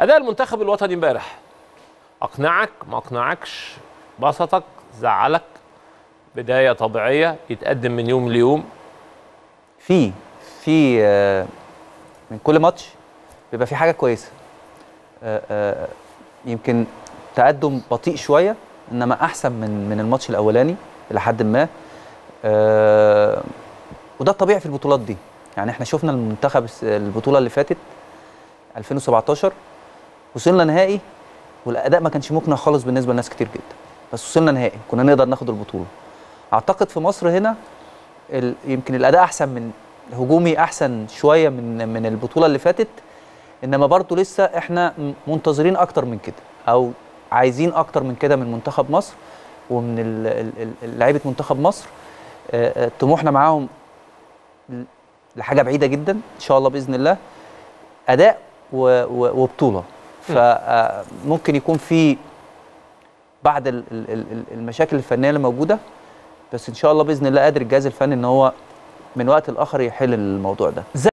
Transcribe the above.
اداء المنتخب الوطني امبارح اقنعك ما اقنعكش بسطك زعلك بدايه طبيعيه يتقدم من يوم ليوم في في آه، من كل ماتش بيبقى في حاجه كويسه آه، آه، يمكن تقدم بطيء شويه انما احسن من من الماتش الاولاني الى حد ما آه، وده الطبيعي في البطولات دي يعني احنا شفنا المنتخب الس- البطوله اللي فاتت 2017 وصلنا نهائي والاداء ما كانش مقنع خالص بالنسبه لناس كتير جدا بس وصلنا نهائي كنا نقدر ناخد البطوله اعتقد في مصر هنا ال- يمكن الاداء احسن من هجومي احسن شويه من من البطوله اللي فاتت انما برضه لسه احنا م- منتظرين اكتر من كده او عايزين اكتر من كده من منتخب مصر ومن ال- ال- ال- لعيبه منتخب مصر آه، آه، طموحنا معاهم ل- لحاجه بعيده جدا ان شاء الله باذن الله اداء و- و- وبطوله فممكن يكون في بعض ال- ال- ال- المشاكل الفنيه اللي موجوده بس ان شاء الله باذن الله قادر الجهاز الفني ان هو من وقت لاخر يحل الموضوع ده